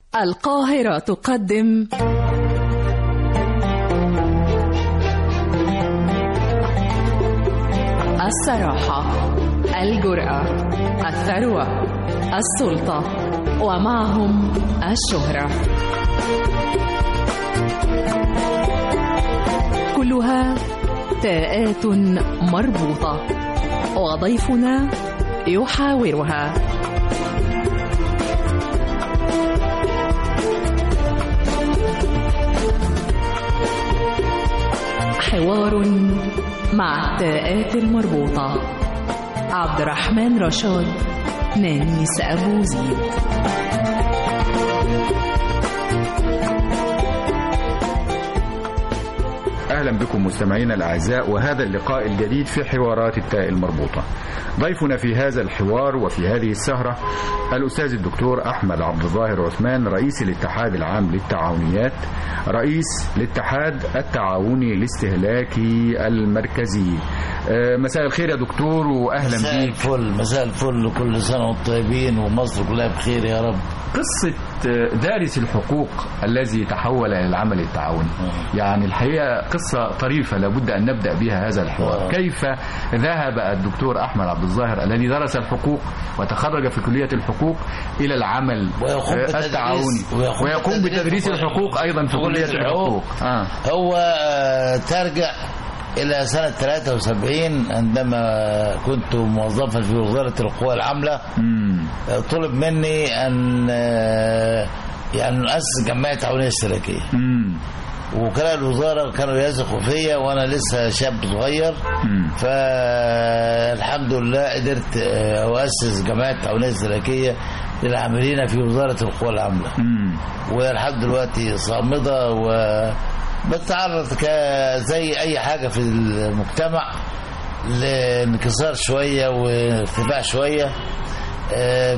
القاهرة تقدم الصراحة الجرأة الثروة السلطة ومعهم الشهرة كلها تاءات مربوطة وضيفنا يحاورها حوار مع التاءات المربوطة عبد الرحمن رشاد نانيس أبو زيد أهلا بكم مستمعينا الأعزاء وهذا اللقاء الجديد في حوارات التاء المربوطة ضيفنا في هذا الحوار وفي هذه السهرة الأستاذ الدكتور أحمد عبد الظاهر عثمان رئيس الاتحاد العام للتعاونيات رئيس الاتحاد التعاوني الاستهلاكي المركزي آه، مساء الخير يا دكتور وأهلا مساء بيك الفل مساء الفل وكل سنة وانتم طيبين ومصر كلها بخير يا رب قصة دارس الحقوق الذي تحول إلى العمل التعاوني يعني الحقيقة قصة طريفة لابد أن نبدأ بها هذا الحوار آه. كيف ذهب الدكتور أحمد عبد الظاهر الذي درس الحقوق وتخرج في كلية الحقوق إلى العمل ويقوم آه، بتدريس- التعاوني ويقوم ويقوم بتدريس بتدريس الحقوق. الحقوق أيضا في في كلية كلية الحقوق آه. هو آه، ترجع إلى سنة 73 عندما كنت موظفا في وزارة القوى العاملة مم. آه، طلب مني أن آه، يعني نؤسس جمعية تعاونية اشتراكية مم. وكلاء الوزارة كانوا يثقوا فيا وأنا لسه شاب صغير مم. فالحمد لله قدرت آه، أؤسس جمعية تعاونية اشتراكية للعاملين في وزارة القوى العاملة مم. ولحد دلوقتي صامدة و بتتعرض ك- زي أي حاجة في المجتمع لانكسار شوية وارتفاع شوية آه،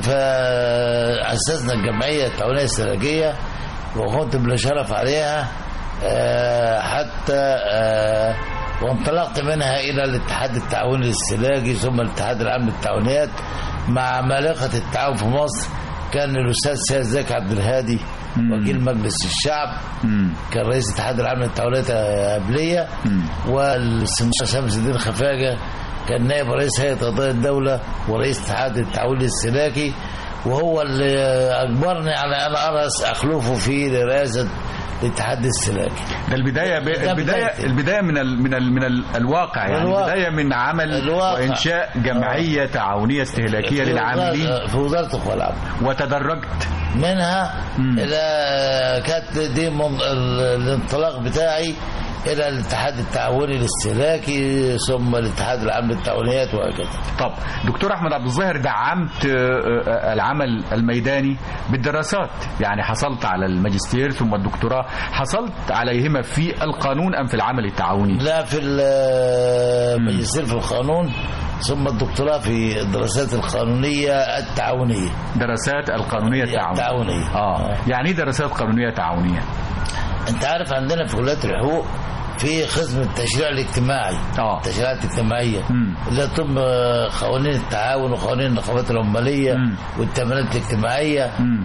فأسسنا الجمعية التعاونية الاستراتيجية وكنت بلا شرف عليها آه، حتى آه، وانطلقت منها إلى الاتحاد التعاوني الاستلاجي ثم الاتحاد العام للتعاونيات مع عمالقة التعاون في مصر كان الأستاذ سيد زكي عبد الهادي مم. وكيل مجلس الشعب مم. كان رئيس الاتحاد العام للتعاونيات قبلية مم. والسمسار شمس الدين خفاجة كان نائب رئيس هيئة قضايا الدولة ورئيس اتحاد التعاون الاستهلاكي وهو اللي أجبرني على أن أرأس أخلفه في رئاسة الاتحاد الاستهلاكي ده البداية ب... ده البداية بدايتي. البداية من ال... من ال... من ال... الواقع يعني الواقع. البداية من عمل الواقع. وإنشاء جمعية تعاونية استهلاكية في للعاملين وزارة- في وزارة القوى العامة وتدرجت منها مم. إلى كانت دي من ال- الانطلاق بتاعي إلى الاتحاد التعاوني الاستهلاكي ثم الاتحاد العام للتعاونيات وهكذا طب دكتور احمد عبد الظاهر دعمت آه، آه، العمل الميداني بالدراسات يعني حصلت على الماجستير ثم الدكتوراه حصلت عليهما في القانون ام في العمل التعاوني لا في الماجستير في القانون ثم الدكتوراه في الدراسات القانونية التعاونية دراسات القانونيه التعاونيه التعاونية. اه يعني ايه دراسات قانونيه تعاونيه انت عارف عندنا في كلية الحقوق في قسم التشريع الاجتماعي اه التشريعات الاجتماعية مم. اللي تم قوانين التعاون وقوانين النقابات العمالية مم. والتأمينات الاجتماعية مم.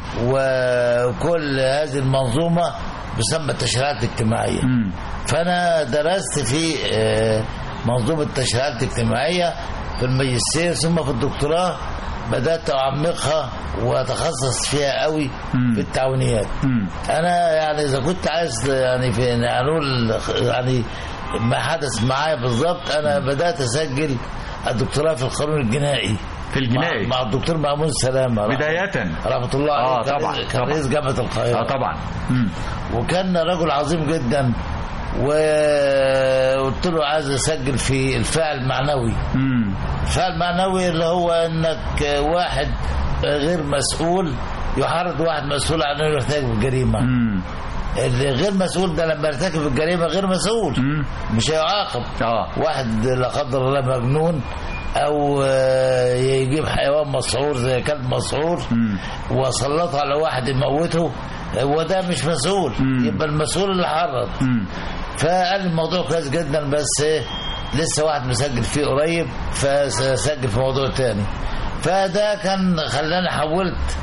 وكل هذه المنظومة بسمى التشريعات الاجتماعية مم. فأنا درست في آه، منظومة التشريعات الاجتماعية في الماجستير ثم في الدكتوراه بدأت أعمقها وأتخصص فيها قوي مم. في التعاونيات مم. أنا يعني إذا كنت عايز يعني في نقول يعني ما حدث معايا بالظبط أنا بدأت أسجل الدكتوراه في القانون الجنائي في الجنائي مع, مع الدكتور مأمون سلامة رحمة- بداية رحمة الله عليه آه، كان طبعاً، رئيس- طبعاً. كان رئيس جامعة القاهرة اه طبعا مم. وكان رجل عظيم جدا وقلت له عايز اسجل في الفعل المعنوي مم. الفعل المعنوي اللي هو انك واحد غير مسؤول يحرض واحد مسؤول عن انه يرتكب الجريمه مم. اللي غير مسؤول ده لما يرتكب الجريمه غير مسؤول مم. مش هيعاقب اه واحد لا قدر الله مجنون او آه، يجيب حيوان مسعور زي كلب مسعور مم. وسلطه على واحد يموته هو ده مش مسؤول مم. يبقى المسؤول اللي حرض مم. فقال الموضوع كويس جدا بس إيه، لسه واحد مسجل فيه قريب فسجل في موضوع تاني فده كان خلاني حولت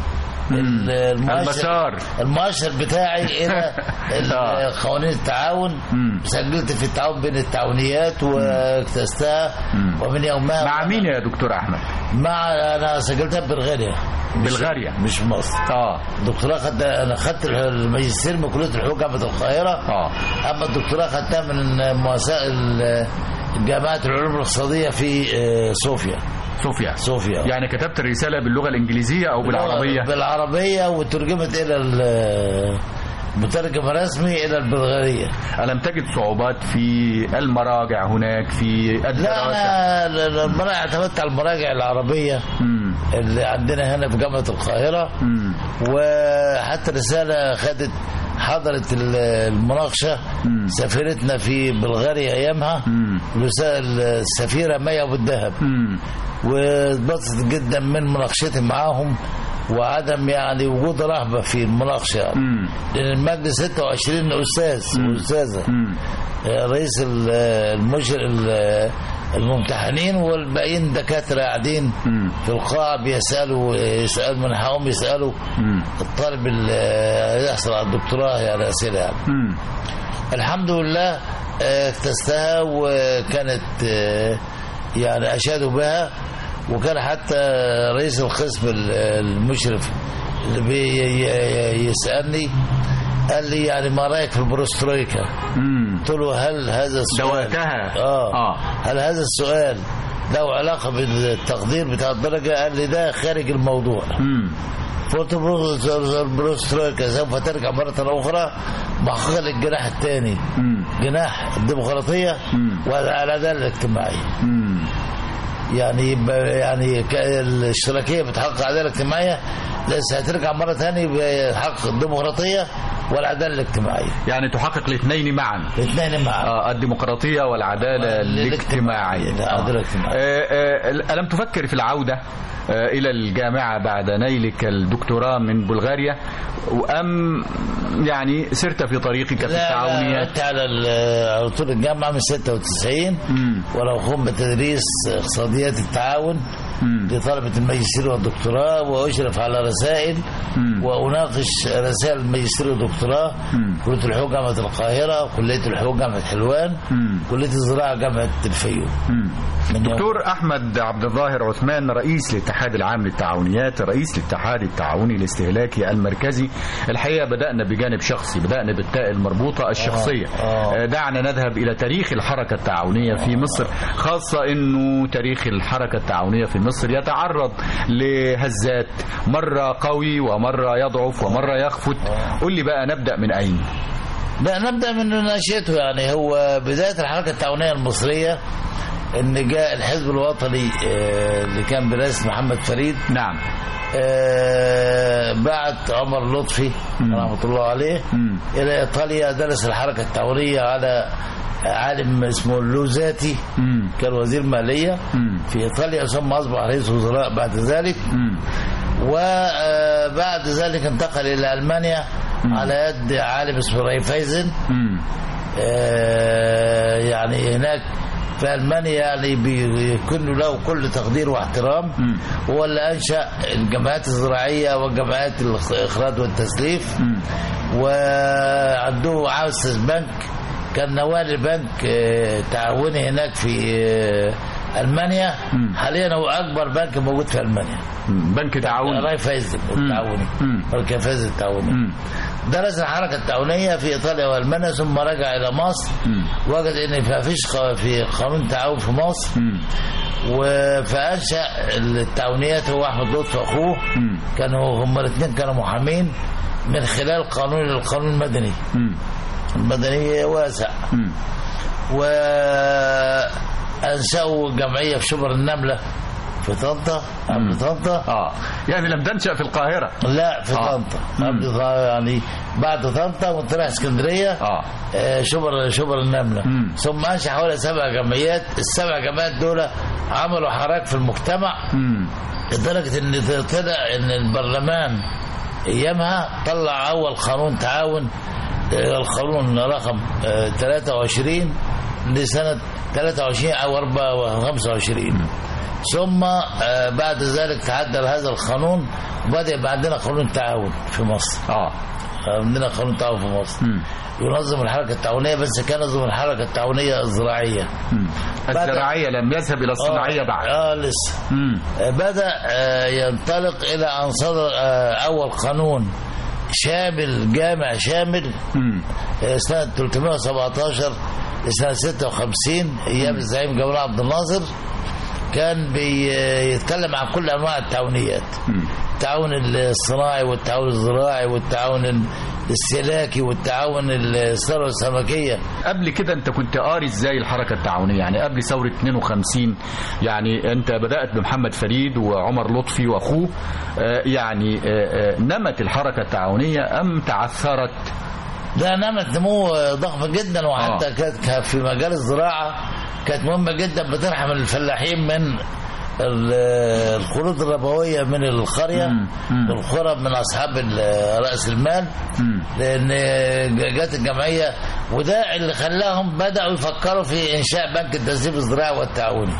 ال- المؤشر المسار. المؤشر بتاعي الى ال- آه. قوانين التعاون مم. سجلت في التعاون بين التعاونيات واكتستها مم. ومن يومها مع مين يا دكتور احمد مع انا سجلتها ببلغاريا مش- بلغاريا. مش في مصر اه الدكتوراه خدت انا خدت الماجستير من كليه الحقوق جامعه القاهره اه اما الدكتوراه خدتها من مؤسسه جامعه العلوم الاقتصاديه في آه، صوفيا صوفيا صوفيا يعني كتبت الرساله باللغه الانجليزيه او بالعربيه بالعربيه وترجمت الى ال- مترجم رسمي الى البلغاريه الم تجد صعوبات في المراجع هناك في لا الدراسه انا ال- ال- المراجع اعتمدت على المراجع العربيه مم. اللي عندنا هنا في جامعه القاهره مم. وحتى رسالة خدت حضرت ال- المناقشة مم. سفيرتنا في بلغاريا أيامها مم. رسالة السفيرة مي أبو الدهب مم. واتبسطت جدا من مناقشتي معاهم وعدم يعني وجود رهبة في المناقشة يعني. مم. لأن المجلس 26 أستاذ وأستاذة مم. رئيس ال- المشر ال- الممتحنين والباقيين دكاترة قاعدين مم. في القاعة بيسألوا يسأل من حقهم يسألوا مم. الطالب اللي يحصل على الدكتوراه يعني أسئلة يعني. مم. الحمد لله آه، اكتستها وكانت آه، يعني أشادوا بها وكان حتى رئيس القسم ال- المشرف اللي بيسألني قال لي يعني ما رأيك في البروسترويكا مم. قلت له هل هذا السؤال دواتها. آه. آه. هل هذا السؤال له علاقة بالتقدير بتاع الدرجة قال لي ده خارج الموضوع مم. قلت بروسترويكا سوف ترجع مرة أخرى محققة للجناح الثاني مم. جناح الديمقراطية مم. والعدالة الاجتماعية مم. يعني يبقى يعني ك- الاشتراكية بتحقق العدالة الاجتماعية لسه هترجع مرة ثانية بحقق الديمقراطية والعدالة الاجتماعية يعني تحقق الاثنين معا الاثنين معا آه، الديمقراطية والعدالة الاجتماعية العدالة آه. الاجتماعية. آه، آه، ألم تفكر في العودة آه، إلى الجامعة بعد نيلك الدكتوراه من بلغاريا أم يعني سرت في طريقك في لا لا التعاونيات رحت على ال- على طول الجامعة من 96 مم. ولو قم بتدريس اقتصاديات التعاون مم. لطلبة الماجستير والدكتوراه وأشرف على رسائل مم. وأناقش رسائل الماجستير والدكتوراه مم. كلية الحقوق جامعة القاهرة كلية الحقوق جامعة حلوان مم. كلية الزراعة جامعة الفيوم مم. من يوم- دكتور أحمد عبد الظاهر عثمان رئيس الاتحاد العام للتعاونيات رئيس الاتحاد التعاوني الاستهلاكي المركزي الحقيقة بدأنا بجانب شخصي بدأنا بالتاء المربوطة الشخصية آه. آه، دعنا نذهب إلى تاريخ الحركة التعاونية في مصر خاصة أنه تاريخ الحركة التعاونية في مصر يتعرض لهزات مرة قوي ومرة يضعف ومرة يخفت قل لي بقى نبدأ من أين لا نبدأ من نشأته يعني هو بداية الحركة التعاونية المصرية إن جاء الحزب الوطني آه، اللي كان برئاسة محمد فريد نعم آه، بعت عمر لطفي مم. رحمة الله عليه مم. إلى إيطاليا درس الحركة التعاونية على عالم اسمه لوزاتي مم. كان وزير مالية مم. في إيطاليا ثم أصبح رئيس وزراء بعد ذلك مم. وبعد ذلك انتقل إلى ألمانيا على يد عالم اسمه رايفايزن مم. آه، يعني هناك في ألمانيا يعني بيكون له كل تقدير واحترام مم. هو اللي أنشأ الجمعيات الزراعية والجمعيات الإخراج والتسليف مم. وعنده عاوز بنك كان نوال بنك آه، تعاوني هناك في آه، ألمانيا مم. حاليا هو أكبر بنك موجود في ألمانيا بنك تعاون راي فايز التعاوني مم. بنك فايز التعاوني مم. درس الحركة التعاونية في إيطاليا وألمانيا ثم رجع إلى مصر مم. وجد إن ما فيش ق- في قانون تعاون في مصر مم. و- فأنشأ التعاونيات هو أحمد لطفي أخوه مم. كانوا هما الاثنين كانوا محامين من خلال قانون القانون المدني مم. المدني واسع مم. وأنشأوا جمعية في شبر النملة في طنطا مم. قبل طنطا اه يعني لم تنشأ في القاهرة لا في آه. طنطا مم. قبل طنطا يعني بعد طنطا وانت رايح اسكندريه اه آه، شبر شبر النمله مم. ثم انشا حوالي سبع جمعيات السبع جمعيات دول عملوا حراك في المجتمع مم. لدرجه ان طلع ان البرلمان ايامها طلع اول قانون تعاون آه، القانون رقم آه، 23 لسنة 23 أو 25 ثم آه، بعد ذلك تعدل هذا القانون وبدأ يبقى عندنا قانون تعاون في مصر اه عندنا قانون تعاون في مصر مم. ينظم الحركة التعاونية بس كان ينظم الحركة التعاونية الزراعية مم. بعد- الزراعية لم يذهب إلى الصناعية آه، بعد اه لسه مم. آه، بدأ آه، ينطلق إلى أن صدر آه، أول قانون شامل جامع شامل مم. آه، سنة 317 لسنة 56 أيام الزعيم جمال عبد الناصر كان بيتكلم عن كل أنواع التعاونيات مم. التعاون الصناعي والتعاون الزراعي والتعاون الاستهلاكي والتعاون الثروة السمكية قبل كده انت كنت قاري ازاي الحركه التعاونيه يعني قبل ثوره 52 يعني انت بدات بمحمد فريد وعمر لطفي واخوه آه، يعني آه، آه، نمت الحركه التعاونيه ام تعثرت ده نمت نمو ضخم جدا وحتى آه. كانت كانت في مجال الزراعة كانت مهمة جدا بترحم الفلاحين من ال- القروض الربوية من القرية مم. مم. والقرى من أصحاب ال- رأس المال مم. لأن جت الجمعية وده اللي خلاهم بدأوا يفكروا في إنشاء بنك التسليف الزراعي والتعاوني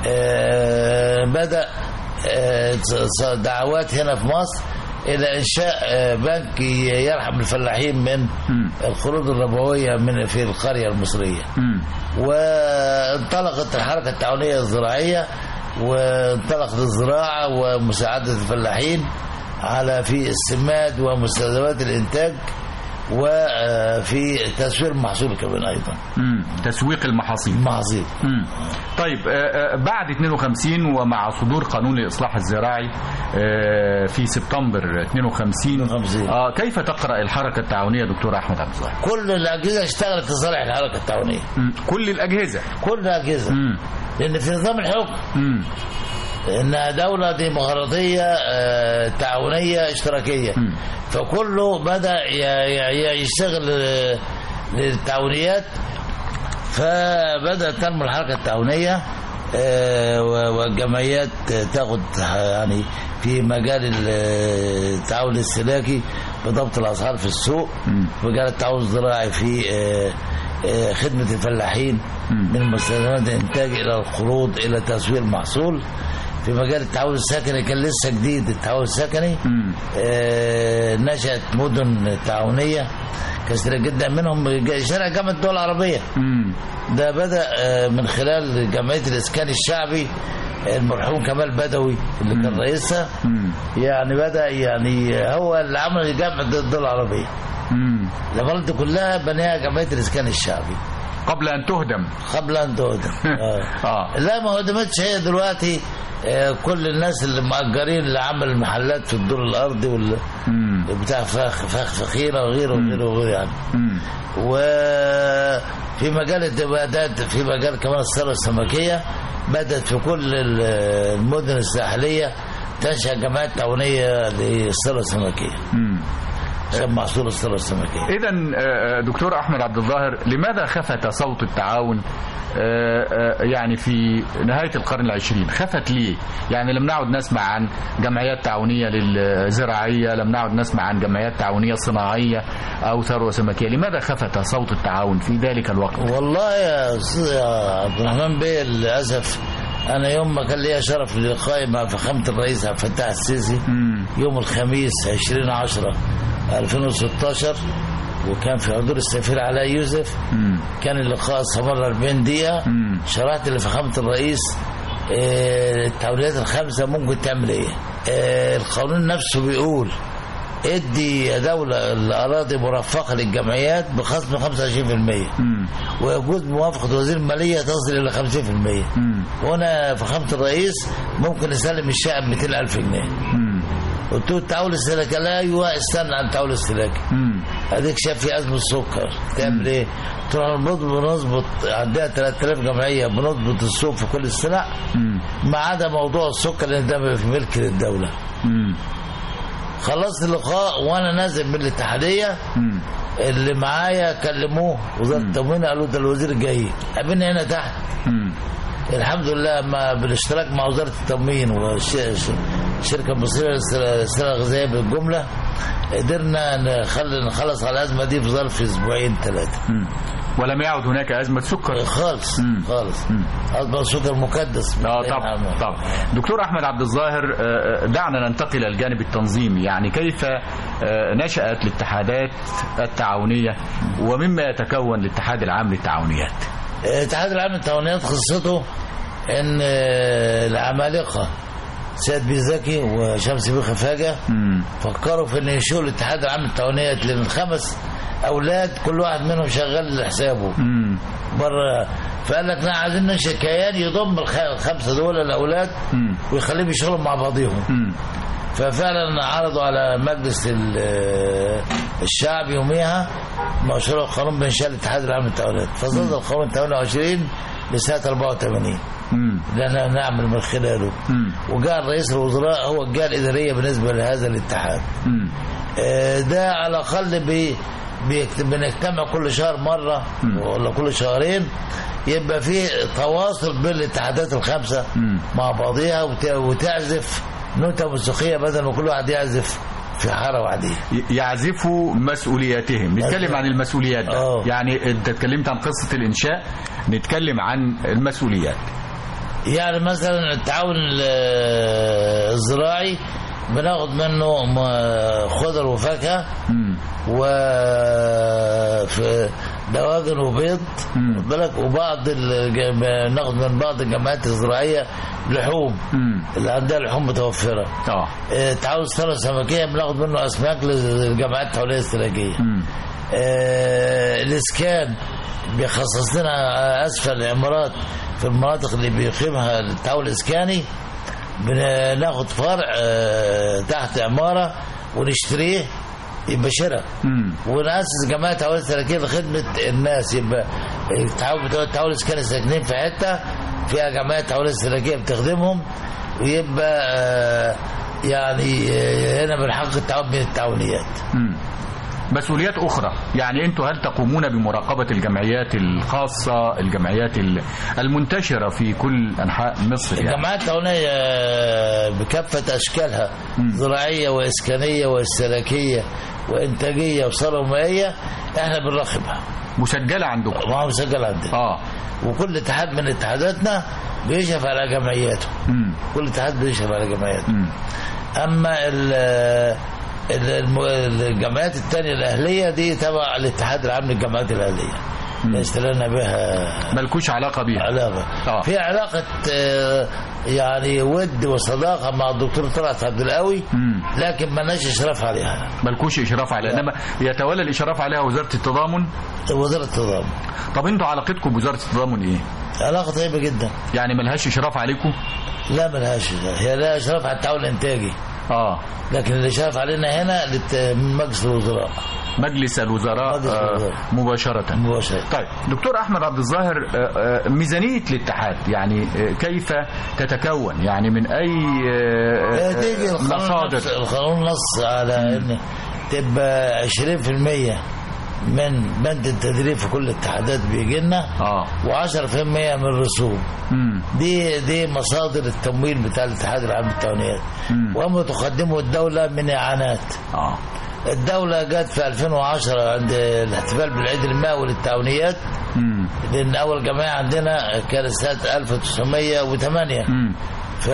آه، بدأ آه، ص- دعوات هنا في مصر إلى إنشاء آه، بنك يرحم الفلاحين من مم. القروض الربوية من في القرية المصرية مم. وانطلقت الحركة التعاونية الزراعية وانطلقت الزراعة ومساعدة الفلاحين على في السماد ومستلزمات الإنتاج وفي تسويق المحصول كمان أيضا مم. تسويق المحاصيل المحاصيل مم. طيب آه، آه، بعد 52 ومع صدور قانون الإصلاح الزراعي آه، في سبتمبر 52 52. آه كيف تقرأ الحركة التعاونية دكتور أحمد عبد الظاهر؟ كل الأجهزة اشتغلت لصالح الحركة التعاونية مم. كل الأجهزة كل الأجهزة مم. لأن في نظام الحكم مم. انها دولة ديمقراطية آه، تعاونية اشتراكية مم. فكله بدأ ي- ي- يشتغل آه، للتعاونيات فبدأت تنمو الحركة التعاونية آه، و- والجمعيات تاخد يعني في مجال ال- التعاون الاستهلاكي بضبط الأسعار في السوق مم. مجال التعاون الزراعي في آه، آه، خدمة الفلاحين مم. من مستلزمات الإنتاج إلى القروض إلى تسويق المحصول في مجال التعاون السكني كان لسه جديد التعاون السكني مم. آه، نشأت مدن تعاونية كثيرة جدا منهم جا- شارع جامعة الدول العربية مم. ده بدأ آه، من خلال جمعية الإسكان الشعبي المرحوم كمال بدوي اللي كان رئيسها مم. يعني بدأ يعني هو اللي عمل جامعة الدول العربية مم. البلد كلها بناها جمعية الإسكان الشعبي قبل أن تهدم قبل أن تهدم آه. آه. لا ما هدمتش هي دلوقتي آه، كل الناس اللي مأجرين اللي عمل المحلات في الدور الأرضي وال مم. بتاع فخ فخ فخيرة وغيره وغيره وغيره يعني مم. وفي مجال الدبادات في مجال كمان الثروة السمكية بدأت في كل ال- المدن الساحلية تنشأ جمعيات تعاونية للثروة السمكية مم. عشان محصول الثروة السمكية إذا دكتور أحمد عبد الظاهر لماذا خفت صوت التعاون آه، آه، يعني في نهاية القرن العشرين خفت ليه يعني لم نعد نسمع عن جمعيات تعاونية للزراعية لم نعد نسمع عن جمعيات تعاونية صناعية أو ثروة سمكية لماذا خفت صوت التعاون في ذلك الوقت والله يا أستاذ يا عبد الرحمن بيه للأسف أنا يوم ما كان ليا شرف للقاء مع فخامة الرئيس عبد الفتاح السيسي مم. يوم الخميس 20 10 2016 وكان في حضور السفير علاء يوسف مم. كان اللقاء استمر 40 دقيقة مم. شرحت لفخامة الرئيس آه، التعليمات الخمسة ممكن تعمل ايه آه، القانون نفسه بيقول ادي يا دولة الأراضي مرفقة للجمعيات بخصم 25% مم. ويجوز بموافقة وزير المالية تصل إلى 50% مم. هنا فخامة الرئيس ممكن يسلم الشقة ب 200 ألف جنيه مم. قلت له التعاون الاستهلاكي لا ايوه استنى عن التعاون الاستهلاكي مم. اديك شاف في ازمه السكر تعمل ايه؟ تروح نضبط بنظبط عندنا 3000 جمعيه بنضبط السوق في كل السلع مم. ما عدا موضوع السكر لان ده في ملك للدوله مم. خلصت اللقاء وانا نازل من الاتحاديه مم. اللي معايا كلموه وزاره التموين قالوا ده الوزير جاي قابلني هنا تحت مم. الحمد لله ما بالاشتراك مع وزاره التموين والشركه المصريه للسلع الغذائيه بالجمله قدرنا نخلي نخلص على الازمه دي في ظرف اسبوعين ثلاثه مم. ولم يعد هناك ازمه سكر خالص مم. خالص مم. اصبح سكر مكدس اه طبعا طبعا دكتور احمد عبد الظاهر آه، دعنا ننتقل الى الجانب التنظيمي يعني كيف آه، نشات الاتحادات التعاونيه ومما يتكون الاتحاد العام للتعاونيات الاتحاد العام للتعاونيات قصته ان آه، العمالقه سيد بن زكي وشمس بن خفاجه مم. فكروا في ان ينشئوا الاتحاد العام للتعاونيات لان الخمس اولاد كل واحد منهم شغال لحسابه مم. بره فقال لك لا عايزين ننشئ كيان يضم الخ- الخمسه دول الاولاد مم. ويخليهم يشتغلوا مع بعضهم مم. ففعلا عرضوا على مجلس ال- الشعب يوميها مشروع قانون بانشاء الاتحاد العام للتعاونيات فصدر القانون 28 لسنه 84 مم. لنا نعمل من خلاله مم. وجاء رئيس الوزراء هو الجهه الاداريه بالنسبه لهذا الاتحاد مم. آه، ده على الاقل بي بيكت- بنجتمع كل شهر مره مم. ولا كل شهرين يبقى في تواصل بين الاتحادات الخمسه مم. مع بعضيها وت- وتعزف نوتة موسيقيه بدل ما كل واحد يعزف في حاره وحديه ي- يعزفوا مسؤولياتهم نتكلم عن المسؤوليات بقى. آه. يعني انت اتكلمت عن قصه الانشاء نتكلم عن المسؤوليات يعني مثلا التعاون ال- الزراعي بناخد منه م- خضر وفاكهه مم. و في دواجن وبيض مم. خد بالك وبعض الج- ناخد من بعض الجمعيات الزراعيه لحوم مم. اللي عندها لحوم متوفره اه آه، تعاون الثروه السمكيه بناخد منه اسماك للجمعيات التعاونيه الاستراتيجيه مم. آه، الاسكان بيخصص لنا اسفل العمارات في المناطق اللي بيقيمها التعاون الاسكاني بناخد فرع آه، تحت عماره ونشتريه يبقى شراء مم. ونأسس جماعة تعاون السلكية لخدمة الناس يبقى التعاون بتوع التعاون السكاني ساكنين في حتة فيها جماعة تعاون السلكية بتخدمهم ويبقى آه، يعني آه، هنا بنحقق التعاون بين التعاونيات مم. مسؤوليات أخرى يعني أنتوا هل تقومون بمراقبة الجمعيات الخاصة الجمعيات ال- المنتشرة في كل أنحاء مصر يعني الجماعات التعاونية بكافة أشكالها مم. زراعية وإسكانية واستهلاكية وإنتاجية وثروة مائية إحنا بنراقبها مسجلة عندكم وهو مسجل عندنا آه وكل اتحاد من اتحاداتنا بيشرف على جمعياته مم. كل اتحاد بيشرف على جمعياته مم. اما ال ال- الم- الجمعيات التانية الأهلية دي تبع الاتحاد العام للجمعيات الأهلية ليس لنا بها ملكوش علاقة بيها علاقة آه. في علاقة آه، يعني ود وصداقة مع الدكتور طلعت عبد القوي مم. لكن مالناش إشراف عليها ملكوش إشراف عليها لا. إنما يتولى الإشراف عليها وزارة التضامن وزارة التضامن طب أنتوا علاقتكم بوزارة التضامن إيه؟ علاقة طيبة جدا يعني ملهاش إشراف عليكم؟ لا ملهاش هي لها إشراف على التعاون الإنتاجي آه لكن الإشراف علينا هنا للت- من مجلس الوزراء مجلس الوزراء مجلس آه الوزراء. مباشرة مباشرة طيب دكتور احمد عبد الظاهر آه، آه، ميزانيه الاتحاد يعني آه، كيف تتكون يعني من اي آه، آه، تيجي القانون مصادر نص القانون نص على ان تبقى 20% من بند التدريب في كل الاتحادات بيجي لنا اه و10% من الرسوم مم. دي دي مصادر التمويل بتاع الاتحاد العام للتعاونيات مم. وما تقدمه الدوله من اعانات اه الدوله جت في 2010 عند الاحتفال بالعيد المئوي للتعاونيات مم. لان اول جمعيه عندنا كانت سنه 1908 مم. ف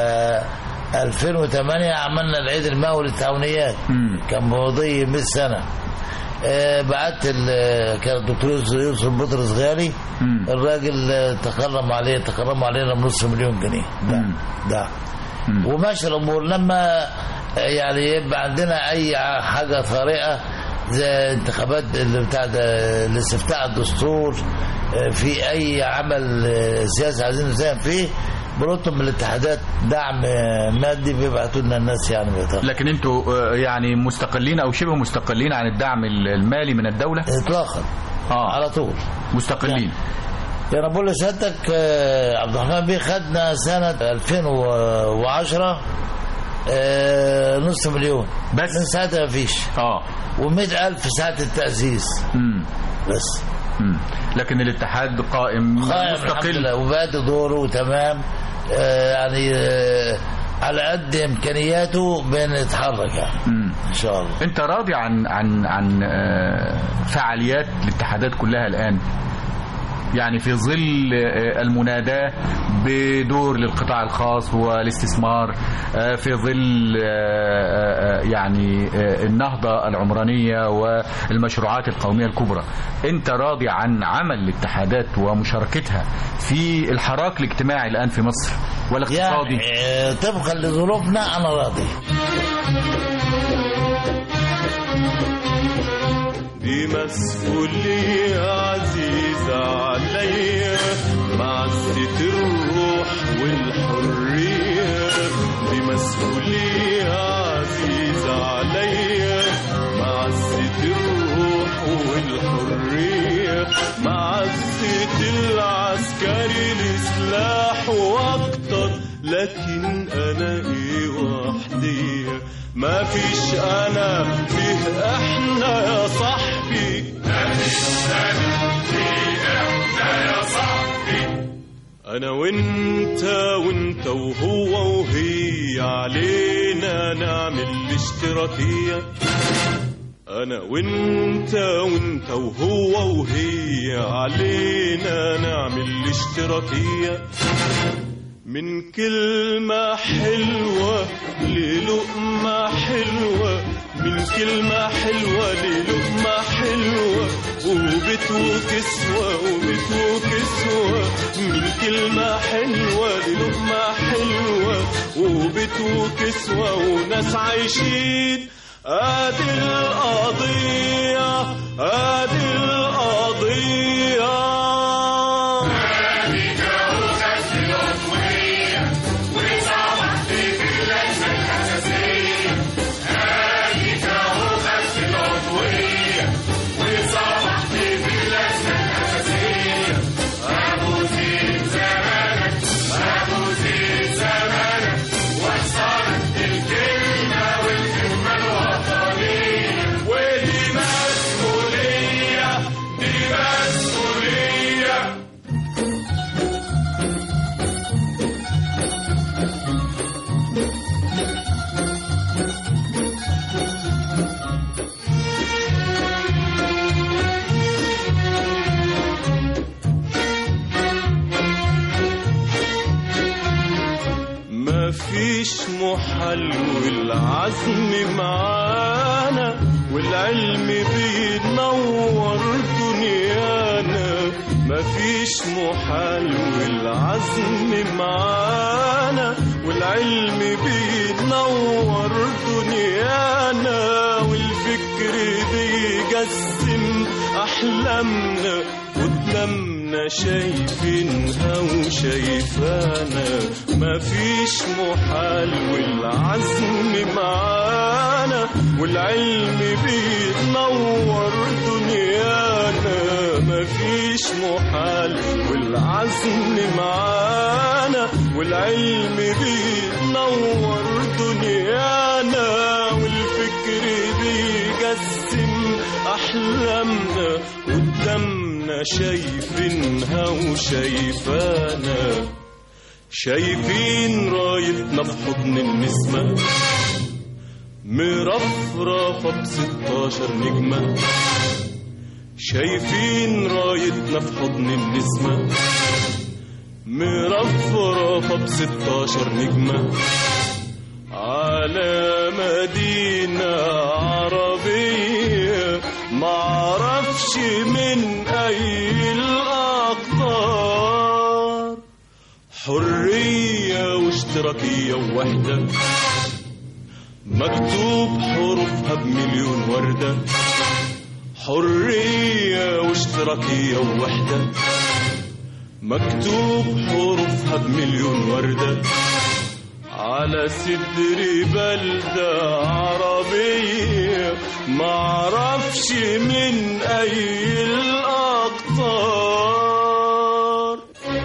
2008 عملنا العيد المئوي للتعاونيات مم. كان ماضي 100 سنه آه، بعت ال- كان الدكتور يوسف يوسف بطرس غالي مم. الراجل آه، تكرم عليه تكرم علينا بنص مليون جنيه ده مم. ده مم. وماشي الامور لما آه، يعني يبقى عندنا اي حاجه طارئه زي انتخابات اللي بتاع ده الاستفتاء على الدستور آه، في اي عمل آه، سياسي عايزين نساهم فيه بنطلب من الاتحادات دعم آه، مادي بيبعتوا لنا الناس يعني بيطلع. لكن انتوا آه، يعني مستقلين او شبه مستقلين عن الدعم المالي من الدوله اطلاقا اه على طول مستقلين يعني بقول لسيادتك آه، عبد الرحمن بيه خدنا سنة 2010 آه، نص مليون بس؟ من ساعتها مفيش اه و100 ألف ساعة التأسيس مم. بس مم. لكن الاتحاد قائم قائم الحمد مستقل لله وبادئ دوره تمام آه، يعني آه، على قد امكانياته بنتحرك يعني مم. ان شاء الله انت راضي عن عن عن آه، فعاليات الاتحادات كلها الان يعني في ظل آه، المناداة بدور للقطاع الخاص والاستثمار آه، في ظل آه، آه، يعني آه، النهضة العمرانية والمشروعات القومية الكبرى انت راضي عن عمل الاتحادات ومشاركتها في الحراك الاجتماعي الآن في مصر والاقتصادي يعني آه، طبقا لظروفنا انا راضي دي مسؤولية عزيزة عليا معزة الروح والحرية دي مسؤولية عزيزة عليا معزة الروح والحرية معزة العسكري لسلاح واكتر لكن انا ايه وحدي ما فيش انا فيه احنا يا صاحبي انا وانت وانت وهو وهي علينا نعمل الاشتراكية انا وانت وانت وهو وهي علينا نعمل الاشتراكية من كلمة حلوة للقمة حلوة من كلمة حلوة للقمة حلوة وبيت وكسوة وبيت وكسوة من كلمة حلوة للقمة حلوة وبيت وكسوة وناس عايشين ادي القضية ادي القضية ودي مسؤولية دي مسؤولية مفيش محل والعزم معانا والعلم بينور دنيانا مفيش محل والعزم معانا والعلم بينور دنيانا والفكر بيجسم أحلامنا قدامنا شايفينها وشايفانا مفيش محال والعزم معانا والعلم بينور دنيانا مفيش محال والعزم معانا والعلم بينور دنيانا والفكر بيجسم أحلامنا قدامنا شايفينها وشايفانا شايفين رايتنا في حضن النسمة مرفرفة بستاشر نجمة شايفين رايتنا في حضن النسمة مرفرفة بستاشر نجمة على مدينة عربية معرفش من أي الأقطار حرية واشتراكية ووحدة مكتوب حروفها بمليون وردة حرية واشتراكية ووحدة مكتوب حروفها بمليون وردة على صدر بلدة عربية معرفش من أي الأقطار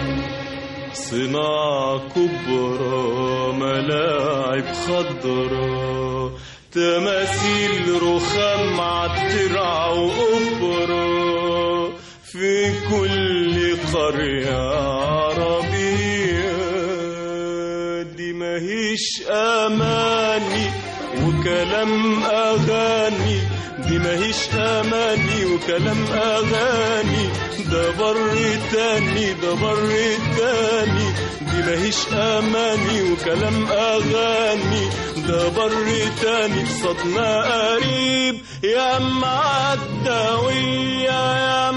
صناعة كبرى ملاعب خضرا تماثيل رخام عالترع وأوبرا في كل قرية عربية دي ماهيش أماني وكلام أغاني دي ماهيش أماني وكلام أغاني ده بر تاني ده بر تاني دي ماهيش أماني وكلام أغاني ده بر تاني صدنا قريب يا معدوية يا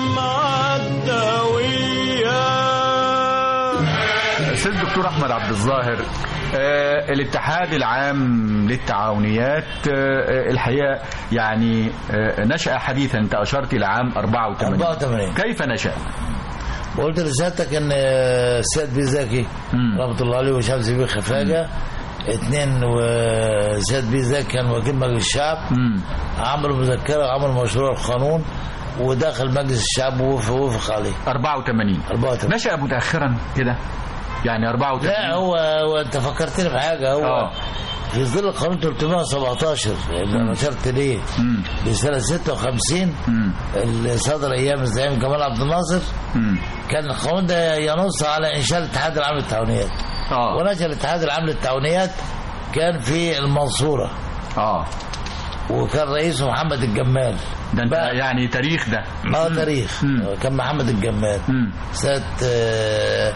معدوية السيد الدكتور احمد عبد الظاهر آه، الاتحاد العام للتعاونيات آه، الحقيقه يعني آه، نشا حديثا انت اشرت الى عام 84 84 كيف نشا؟ وقلت لسيادتك ان السيد بيه زكي مم. رحمه الله عليه وشمس بيه خفاجه اثنين وسيد بيه زكي كان وكيل مجلس الشعب مم. عملوا مذكره وعملوا مشروع القانون ودخل مجلس الشعب ووافق ووافق عليه 84 84 نشا متاخرا كده يعني 84 لا هو, هو انت فكرتني بحاجه هو آه. في ظل القانون 317 اللي انا نشرت ليه مم. بسنه 56 مم. اللي صدر ايام الزعيم جمال عبد الناصر مم. كان القانون ده ينص على انشاء الاتحاد العام للتعاونيات اه ونشأ الاتحاد العام للتعاونيات كان في المنصورة اه وكان رئيسه محمد الجمال ده انت بقى- يعني تاريخ ده اه تاريخ مم. كان محمد الجمال مم. سنة آه،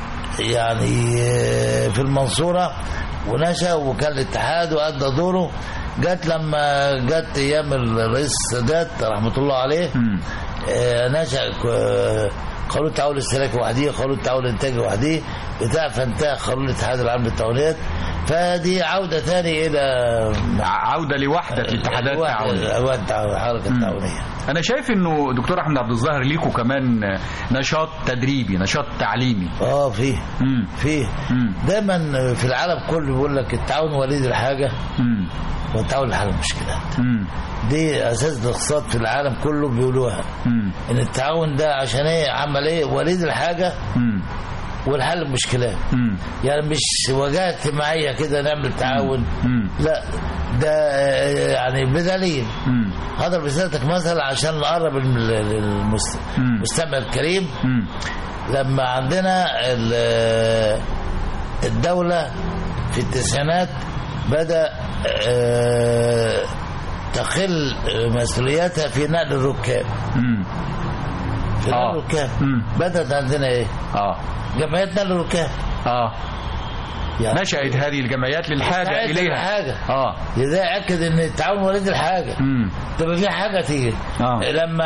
يعني آه، في المنصورة ونشأ وكان الاتحاد وأدى دوره جت لما جت أيام الرئيس السادات رحمة الله عليه مم. آه، نشأ ك- قانون التعاون الاستهلاكي وحديه قانون التعاون الانتاجي وحديه بتاع فانتهى قانون الاتحاد العام للتعاونيات فدي عودة تاني إلى ع- عوده لوحده الاتحادات التعاونيه التعاونية الحركة التعاونية انا شايف انه دكتور احمد عبد الظاهر ليكوا كمان نشاط تدريبي نشاط تعليمي اه فيه مم. فيه مم. دايما في العالم كله بيقول لك التعاون وليد الحاجة مم. والتعاون لحل المشكلات مم. دي اساس الاقتصاد في العالم كله بيقولوها مم. ان التعاون ده عشان ايه عمل ايه وليد الحاجه مم. والحل المشكلات مم. يعني مش وجهه اجتماعيه كده نعمل تعاون مم. لا ده آه، يعني بدليل مم. هضرب رسالتك مثلا عشان نقرب الم- للمست- مم. المستمع الكريم مم. لما عندنا ال- الدولة في التسعينات بدأ آه، تقل مسؤولياتها في نقل الركاب مم. في آه. نقل الركاب مم. بدأت عندنا ايه اه جمعيات نقل الركاب اه يعني نشأت هذه الجمعيات للحاجة استعد إليها للحاجة. اه لذا أكد إن التعاون وليد الحاجة مم. طب في حاجة تيجي آه. لما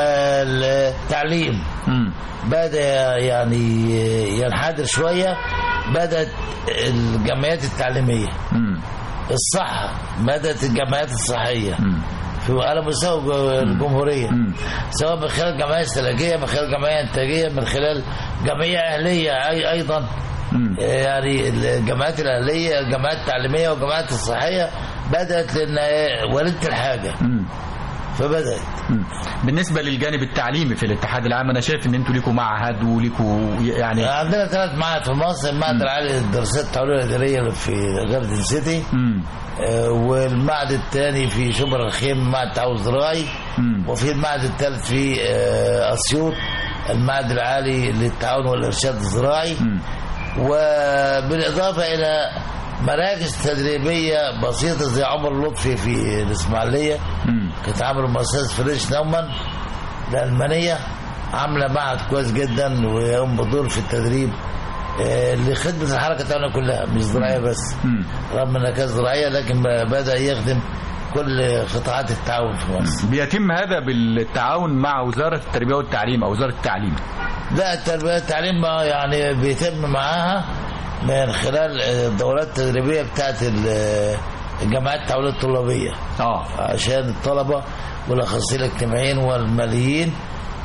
التعليم مم. بدأ يعني ينحدر شوية بدأت الجمعيات التعليمية مم. الصحة بدأت الجمعيات الصحية مم. في على مستوى جو- الجمهورية مم. سواء من خلال جمعية استهلاكية من خلال جمعية إنتاجية من خلال جمعية أهلية أي أيضا مم. يعني الجمعيات الأهلية الجمعيات التعليمية والجمعيات الصحية بدأت لأن ولدت الحاجة مم. فبدأت مم. بالنسبة للجانب التعليمي في الاتحاد العام أنا شايف إن أنتوا ليكوا معهد وليكوا يعني عندنا ثلاث معاهد في مصر المعهد العالي للدراسات التعليمية الإدارية اللي في جاردن سيتي مم. آه، والمعهد الثاني في شبرا الخيم معهد التعاون الزراعي مم. وفي المعهد الثالث في آه، اسيوط المعهد العالي للتعاون والارشاد الزراعي مم. وبالاضافه الى مراكز تدريبيه بسيطه زي عمر لطفي في الاسماعيليه مم. كانت عامله مؤسسه فريش نومان الالمانيه عامله معهد كويس جدا ويقوم بدور في التدريب آه، لخدمه الحركه التعاونيه كلها مش زراعيه بس مم. رغم انها كانت زراعيه لكن بدا يخدم كل قطاعات التعاون في مصر بيتم هذا بالتعاون مع وزارة التربية والتعليم أو وزارة التعليم لا التربيه التعليم ما يعني بيتم معاها من خلال الدورات التدريبيه بتاعت ال- الجامعات التعاونيه الطلابيه اه عشان الطلبه والاخصائيين الاجتماعيين والماليين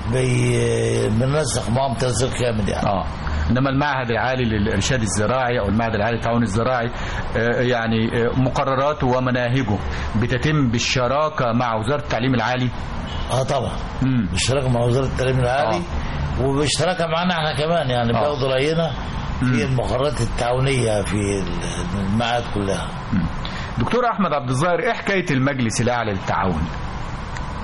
بي- بننسق معاهم تنسيق كامل يعني اه انما المعهد العالي للارشاد الزراعي او المعهد العالي للتعاون الزراعي آه، يعني آه، مقرراته ومناهجه بتتم بالشراكه مع وزاره التعليم العالي اه طبعا امم بالشراكه مع وزاره التعليم العالي وبالشراكه معانا احنا كمان يعني آه. بياخدوا راينا في المقررات التعاونيه في المعاهد كلها دكتور احمد عبد الظاهر ايه حكايه المجلس الاعلى للتعاون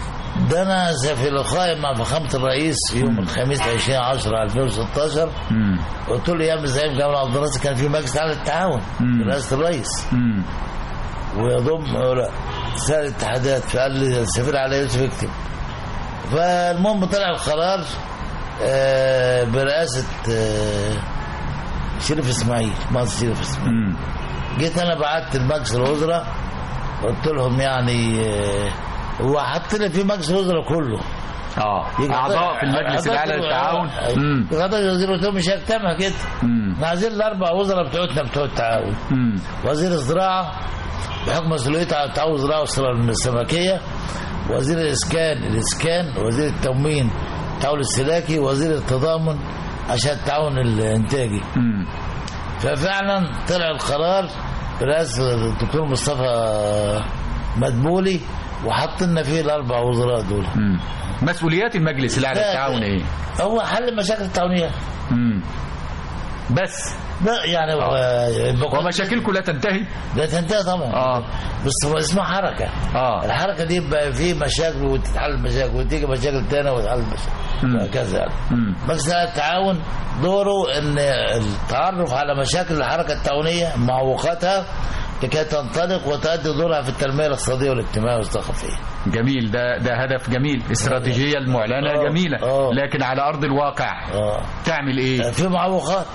ده انا في لقائي مع فخامه الرئيس يوم الخميس 20 10 2016 مم. قلت له ايام زعيم جمال عبد الناصر كان في مجلس على التعاون مم. برئاسه الرئيس مم. ويضم رسائل الاتحادات فقال لي السفير علي يوسف اكتب فالمهم طلع القرار آه، برئاسه آه، شريف اسماعيل مهندس شريف اسماعيل مم. جيت انا بعت لمجلس الوزراء قلت لهم يعني آه، هو حط لي في مجلس الوزراء كله اه يجي اعضاء في المجلس أعضاء الاعلى في- للتعاون آه، مم. غدا وزير قلت لهم مش هجتمع كده مم. احنا عايزين الاربع وزراء بتوعتنا بتوع التعاون مم. وزير الزراعه بحكم مسؤوليته على التعاون الزراعي والصناعه السمكيه وزير الاسكان الاسكان وزير التموين التعاون الاستهلاكي وزير التضامن عشان التعاون الانتاجي مم. ففعلا طلع القرار برئاسه الدكتور مصطفى مدبولي وحط لنا فيه الاربع وزراء دول مم. مسؤوليات المجلس الاعلى لا، للتعاون ايه؟ هو حل مشاكل التعاونيه مم. بس لا يعني هو ومشاكلكم لا تنتهي ده تنتهي طبعا اه بس هو اسمها حركه اه الحركه دي بقى في مشاكل وتتحل مشاكل وتيجي مشاكل تانية وتتحل مم. مشاكل وهكذا يعني مم. بس التعاون دوره ان التعرف على مشاكل الحركه التعاونيه معوقاتها لكي تنطلق وتؤدي دورها في التنميه الاقتصاديه والاجتماعيه والثقافيه. جميل ده ده هدف جميل استراتيجيه المعلنه آه. جميله آه. لكن على ارض الواقع اه تعمل ايه؟ في معوقات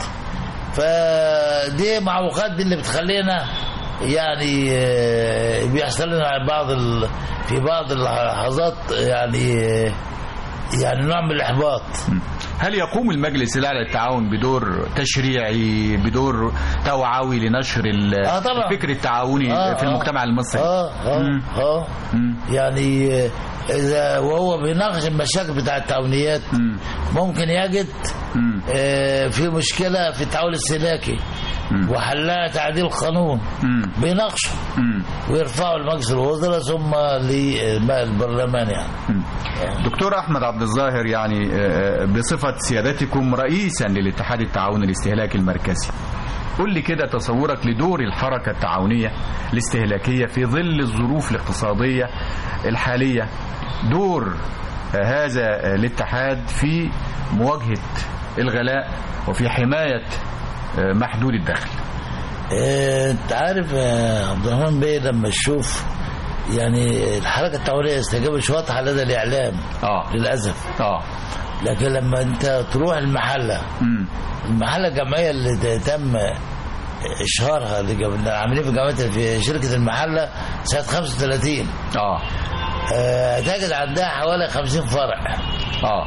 فدي معوقات دي اللي بتخلينا يعني آه، بيحصل لنا بعض ال... في بعض اللحظات يعني آه، يعني نوع من الاحباط هل يقوم المجلس الاعلى للتعاون بدور تشريعي بدور توعوي لنشر ال- آه طبعا. الفكر التعاوني آه، في آه. المجتمع المصري؟ اه اه مم. اه مم. يعني آه، اذا وهو بيناقش المشاكل بتاع التعاونيات مم. ممكن يجد مم. آه، في مشكله في التعاون الاستهلاكي مم. وحلها تعديل قانون مم. بيناقشه مم. ويرفعوا لمجلس الوزراء ثم للبرلمان يعني مم. دكتور احمد عبد الظاهر يعني آه، بصفه سيادتكم رئيسا للاتحاد التعاوني الاستهلاكي المركزي قل لي كده تصورك لدور الحركه التعاونيه الاستهلاكيه في ظل الظروف الاقتصاديه الحاليه دور آه، هذا آه، الاتحاد في مواجهه الغلاء وفي حمايه آه، محدود الدخل آه، انت عارف يا عبد الرحمن بيه لما تشوف يعني الحركه التعاونيه استجابت واضحه لدى الاعلام اه للاسف اه لكن لما انت تروح المحله مم. المحله الجمعيه اللي ت- تم اشهارها لجم- عاملين في جامعه في شركه المحله سنه 35 اه آه، تجد عندها حوالي 50 فرع اه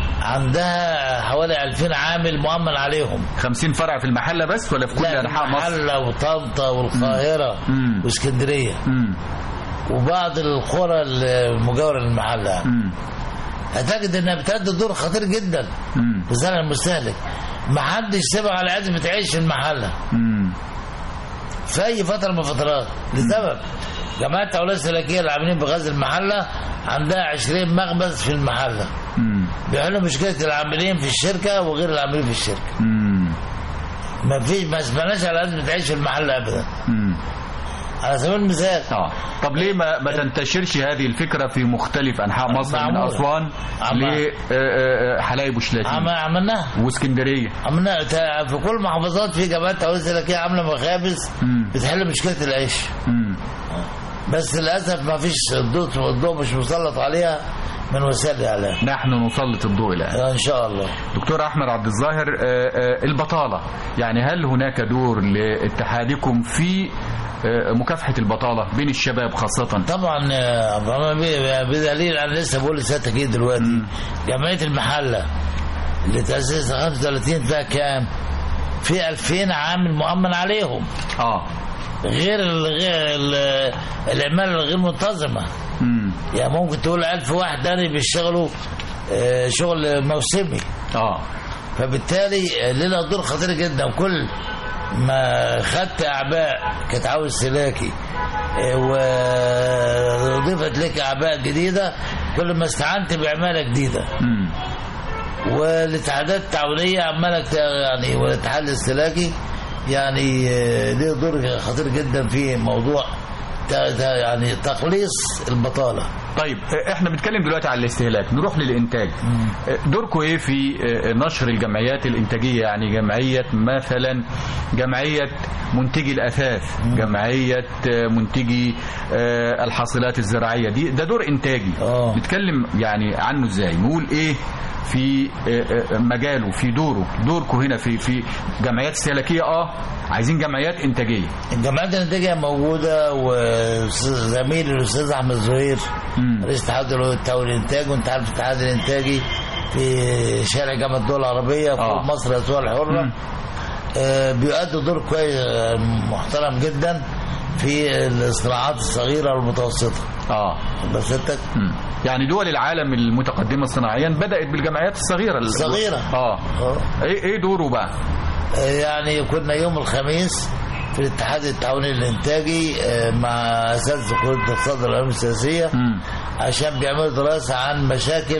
عندها حوالي 2000 عامل مؤمن عليهم 50 فرع في المحله بس ولا في كل لا انحاء مصر؟ المحله وطنطا والقاهره مم. واسكندريه مم. وبعض القرى المجاوره للمحله يعني. مم. هتجد انها بتأدي دور خطير جدا مم. في زرع المستهلك ما حدش سبق على عزمة عيش في المحله مم. في اي فتره من الفترات لسبب جماعه التوليه الاستهلاكيه اللي عاملين بغاز المحله عندها 20 مخبز في المحله مم. بيحلوا مشكله العاملين في الشركه وغير العاملين في الشركه مم. ما فيش ما سمعناش على عزمة عيش في المحله ابدا مم. على سبيل المثال اه طب ليه ما, ما تنتشرش هذه الفكره في مختلف انحاء مصر من معمولة. اسوان عم- لحلايب وشلاتين عم- عملناها واسكندريه عملنا تا- في كل المحافظات في جماعات توليه استهلاكيه عامله مخابز مم. بتحل مشكله العيش مم. بس للاسف ما فيش الضوء الضوء مش مسلط عليها من وسائل الاعلام نحن نسلط الضوء الان ان شاء الله دكتور احمد عبد الظاهر آه، آه، البطاله يعني هل هناك دور لاتحادكم في آه، مكافحه البطاله بين الشباب خاصه طبعا يا عبد الرحمن بيه- بدليل انا لسه بقول لسيادتك ايه دلوقتي مم. جمعيه المحله اللي تاسست 35 فيها كام؟ في 2000 عامل مؤمن عليهم اه غير ال- غير ال- العماله الغير منتظمه مم. يعني ممكن تقول 1000 واحد تاني بيشتغلوا آه، شغل موسمي اه فبالتالي لنا دور خطير جدا كل ما خدت اعباء كتعاون استهلاكي آه، واضيفت لك اعباء جديده كل ما استعنت بعماله جديده مم. والاتحادات التعاونيه عماله ت- يعني والاتحاد الاستهلاكي يعني آه، ليه دور خطير جدا في موضوع ت- ت- يعني تقليص البطاله طيب آه، احنا بنتكلم دلوقتي على الاستهلاك نروح للانتاج آه، دوركم ايه في آه، نشر الجمعيات الانتاجيه يعني جمعيه مثلا جمعيه منتجي الاثاث جمعيه آه، منتجي آه، الحاصلات الزراعيه دي ده دور انتاجي آه. نتكلم يعني عنه ازاي نقول ايه في آه، آه، مجاله في دوره دوركم هنا في في جمعيات استهلاكيه اه عايزين جمعيات انتاجيه الجمعيات الانتاجيه موجوده وزميلي الاستاذ احمد زهير مم. رئيس اتحاد التوليد الانتاج وانت عارف الاتحاد الانتاجي في شارع جامعه الدول العربيه فوق آه. مصر الاسواق الحره مم. آه، بيؤدوا دور كويس آه، محترم جدا في الصناعات الصغيره والمتوسطه اه بس انت مم. يعني دول العالم المتقدمه صناعيا بدات بالجمعيات الصغيره الصغيرة. اه آه. ايه ايه دوره بقى يعني كنا يوم الخميس في الاتحاد التعاوني الانتاجي آه، مع اساتذه كليه الاقتصاد والعلوم السياسيه مم. عشان بيعملوا دراسه عن مشاكل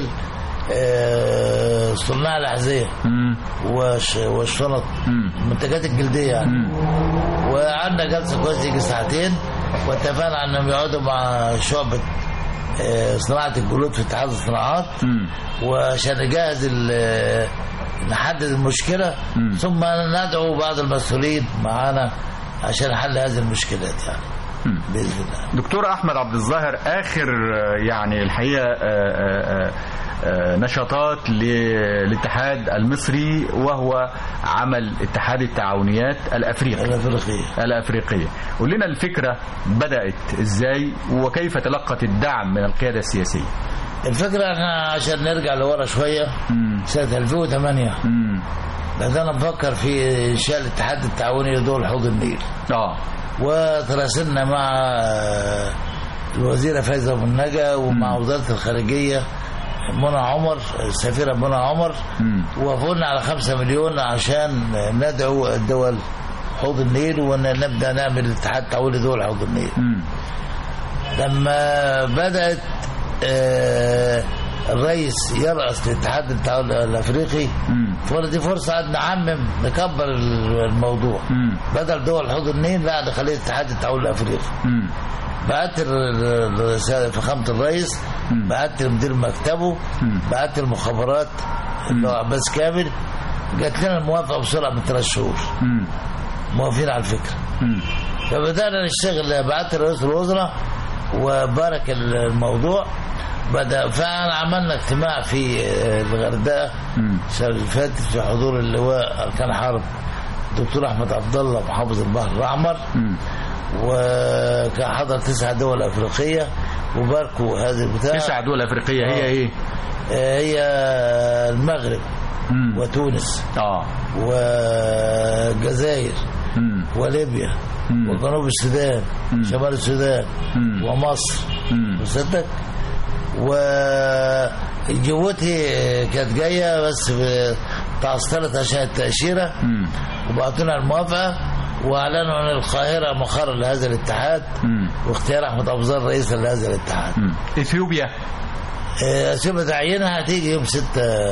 آه، صناع الاحذيه مم. وش- والشنط مم. المنتجات الجلديه يعني مم. وعندنا جلسه كويس يجي ساعتين واتفقنا انهم يقعدوا مع شعبه آه، صناعه الجلود في اتحاد الصناعات مم. وعشان نجهز ال- نحدد المشكلة مم. ثم ندعو بعض المسؤولين معانا عشان حل هذه المشكلات يعني مم. بإذن الله دكتور احمد عبد الظاهر اخر آه، يعني الحقيقه آه، آه، آه، نشاطات للاتحاد المصري وهو عمل اتحاد التعاونيات الافريقي الأفريقية الافريقيه قول لنا الفكره بدات ازاي وكيف تلقت الدعم من القياده السياسيه الفكرة احنا عشان نرجع لورا شوية مم. سنة 2008 مم. بدأنا نفكر في إنشاء الاتحاد التعاوني لدول حوض النيل اه وتراسلنا مع آه، الوزيرة فايزة أبو النجا ومع وزارة الخارجية منى عمر السفيرة منى عمر مم. وافقنا على خمسة مليون عشان ندعو الدول حوض النيل ونبدا نعمل اتحاد تعاوني دول حوض النيل مم. لما بدات آه، الرئيس يرأس الاتحاد التعاون الافريقي مم. فقلنا دي فرصه قد نعمم نكبر الموضوع مم. بدل دول حوض النيل لا نخليه اتحاد التعاون الافريقي مم. بعت ال- الرسالة فخامة الرئيس مم. بعت لمدير مكتبه مم. بعت المخابرات اللي هو عباس كامل جات لنا الموافقة بسرعة من ثلاث شهور مم. موافقين على الفكرة مم. فبدأنا نشتغل بعت رئيس الوزراء وبارك الموضوع بدأ فعلا عملنا اجتماع في الغردقة مم. السنة اللي فاتت في حضور اللواء أركان حرب دكتور أحمد عبد الله محافظ البحر الأحمر مم. وكان حضر تسع دول أفريقية وباركوا هذه البتاع تسع دول افريقيه هي آه. ايه آه، هي المغرب مم. وتونس اه والجزائر مم. وليبيا مم. وجنوب السودان مم. شمال السودان مم. ومصر مم. مصدق وجيبوتي كانت جايه بس تعثرت عشان التاشيره مم. وبعتونا الموافقه واعلنوا عن القاهره مقر لهذا الاتحاد مم. واختيار احمد ابو رئيسا لهذا الاتحاد مم. اثيوبيا آه، اثيوبيا تعيينها هتيجي يوم 6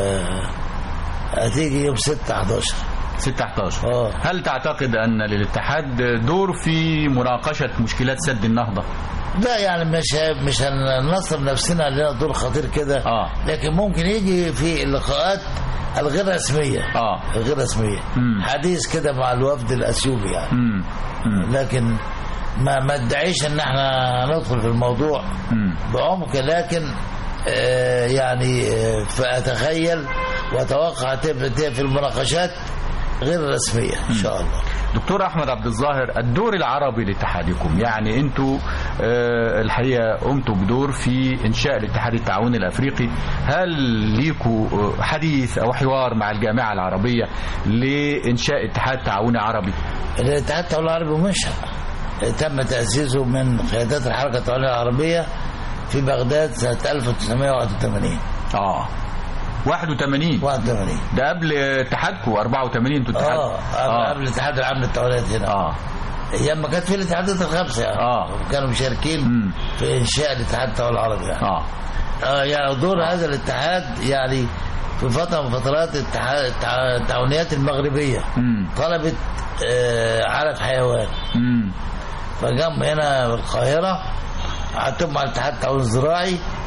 هتيجي يوم 6 11 6 11 اه هل تعتقد ان للاتحاد دور في مناقشه مشكلات سد النهضه لا يعني مش مش هننصب نفسنا لنا دور خطير كده اه لكن ممكن يجي في اللقاءات الغير رسميه اه الغير رسميه مم. حديث كده مع الوفد الاثيوبي يعني مم. مم. لكن ما ما ادعيش ان احنا هندخل في الموضوع مم. بعمق لكن آه يعني آه فاتخيل واتوقع تبقى تبقى في المناقشات غير رسميه ان شاء الله دكتور احمد عبد الظاهر الدور العربي لاتحادكم يعني انتوا آه، الحقيقه قمتوا بدور في انشاء الاتحاد التعاوني الافريقي هل ليكوا آه، حديث او حوار مع الجامعه العربيه لانشاء اتحاد تعاوني عربي الاتحاد التعاون العربي منشأ تم تأسيسه من قيادات الحركة التعاونية العربية في بغداد سنة 1981 اه 81 81 ده قبل اتحادكم 84 انتوا اتحاد اه قبل قبل الاتحاد العام للتعاونيات هنا اه ايام ما كانت في الاتحادات الخمسه يعني آه. كانوا مشاركين مم. في انشاء الاتحاد التعاوني العربي يعني اه آه يعني دور هذا الاتحاد يعني في فتره من فترات الاتحاد التع- التعاونيات المغربيه امم طلبت آه علف حيوان امم فجم هنا في القاهرة قعدتهم مع الاتحاد التعاون الزراعي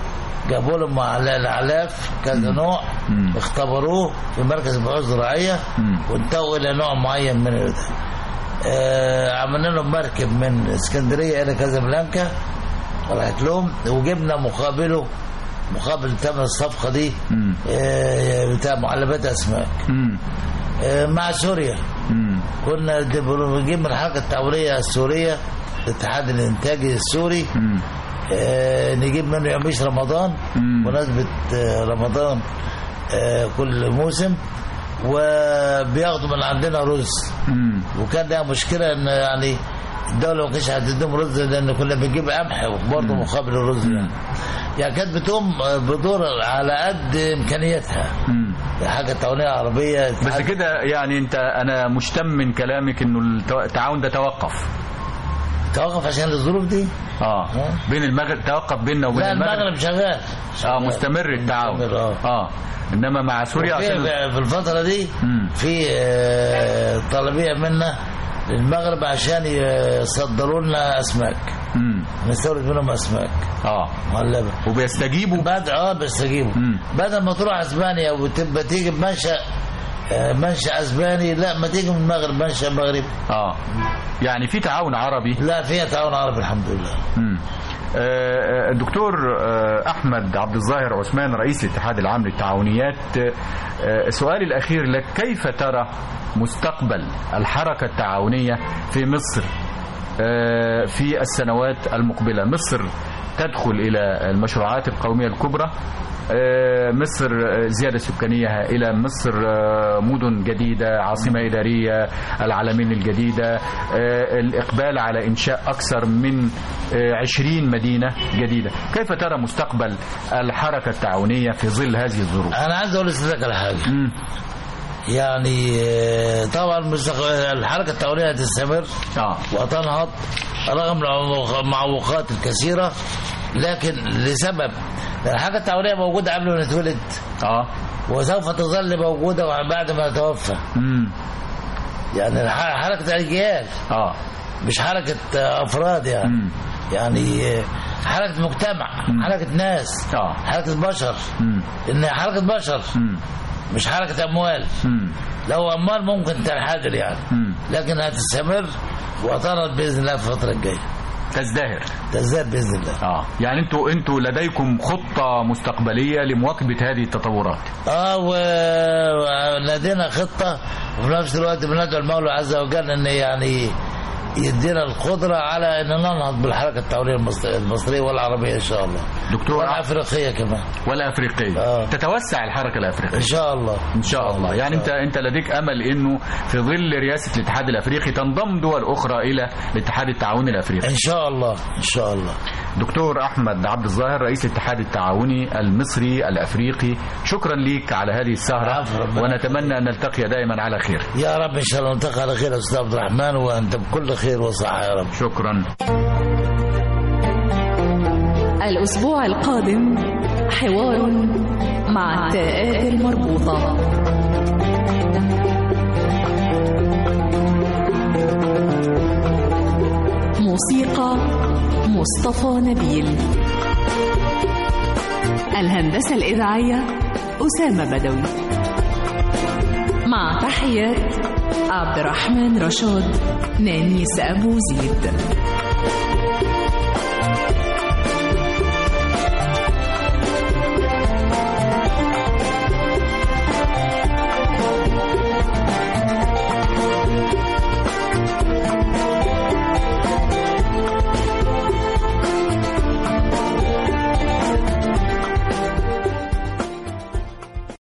جابوا لهم مع الاعلاف كذا نوع مم. اختبروه في مركز البحوث الزراعيه مم. وانتهوا الى نوع معين من ال- آه عملنا لهم مركب من اسكندريه الى كازابلانكا راحت لهم وجبنا مقابله مقابل ثمن الصفقه دي مم. آه بتاع معلبات اسماك مم. آه مع سوريا مم. كنا دي- بنجيب من الحركه التعاونيه السوريه الاتحاد الانتاجي السوري مم. آه، نجيب منه يوميش رمضان مم. مناسبة آه، رمضان آه، كل موسم وبياخدوا من عندنا رز مم. وكان ده مشكلة ان يعني الدولة ما كانتش هتديهم رز لان كنا بنجيب قمح وبرضه مقابل الرز يعني يعني كانت بتقوم آه، بدور على قد امكانياتها مم. حاجة تعاونية عربية بس كده يعني انت انا مشتم من كلامك انه التو- التعاون ده توقف توقف عشان الظروف دي اه آه. بين المغرب توقف بيننا وبين لا المغرب المغرب شغال اه شغال. مستمر التعاون مستمر، اه اه انما مع سوريا في عشان في الفترة دي مم. في آه، طلبية منا للمغرب عشان يصدروا لنا أسماك مم. نستورد منهم أسماك اه معلبة وبيستجيبوا بعد اه بيستجيبوا مم. بدل ما تروح اسبانيا وتبقى تيجي بمنشأ آه، منشأ اسباني لا ما تيجي من المغرب منشأ مغربي اه يعني في تعاون عربي لا فيها تعاون عربي الحمد لله مم. آه، آه، الدكتور آه، احمد عبد الظاهر عثمان رئيس الاتحاد العام للتعاونيات آه، سؤالي الاخير لك كيف ترى مستقبل الحركه التعاونيه في مصر آه، في السنوات المقبله مصر تدخل الى المشروعات القوميه الكبرى آه، مصر آه، زيادة سكانية هائلة مصر آه، مدن جديدة عاصمة إدارية العالمين الجديدة آه، الإقبال على إنشاء أكثر من آه، 20 مدينة جديدة كيف ترى مستقبل الحركة التعاونية في ظل هذه الظروف انا عايز اقول لسيادتك على حاجه مم. يعني آه، طبعا مستق- الحركه التعاونيه هتستمر آه. وتنهض رغم المعوقات الكثيره لكن لسبب الحركه التعاونيه موجوده قبل ما نتولد آه وسوف تظل موجوده بعد ما نتوفى مم. يعني الح- حركه اجيال آه مش حركه آه، افراد يعني مم. يعني آه، حركه مجتمع حركه ناس آه. حركه بشر مم. ان حركه بشر مم. مش حركه اموال مم. لو اموال ممكن تنحدر يعني مم. لكن هتستمر وتنهض باذن الله في الفتره الجايه تزدهر تزداد باذن الله اه يعني انتوا انتوا لديكم خطه مستقبليه لمواكبه هذه التطورات اه ولدينا خطه وفي نفس الوقت بندعو المولى عز وجل ان يعني يدينا القدره على ان ننهض بالحركه التعاونيه المصر- المصريه والعربيه ان شاء الله دكتور والافريقيه كمان والافريقيه آه. تتوسع الحركه الافريقيه ان شاء الله ان شاء الله يعني انت انت لديك امل انه في ظل رئاسه الاتحاد الافريقي تنضم دول اخرى الى الاتحاد التعاوني الافريقي ان شاء الله ان شاء الله دكتور احمد عبد الظاهر رئيس الاتحاد التعاوني المصري الافريقي شكرا ليك على هذه السهره العفو، ربنا ونتمنى ان نلتقي دائما على خير يا رب ان شاء الله نلتقي على خير يا استاذ عبد الرحمن وانت بكل خير وصحه يا رب شكرا الأسبوع القادم حوار مع التاءات المربوطة موسيقى مصطفى نبيل الهندسة الإذاعية أسامة بدوي مع تحيات عبد الرحمن رشاد نانيس أبو زيد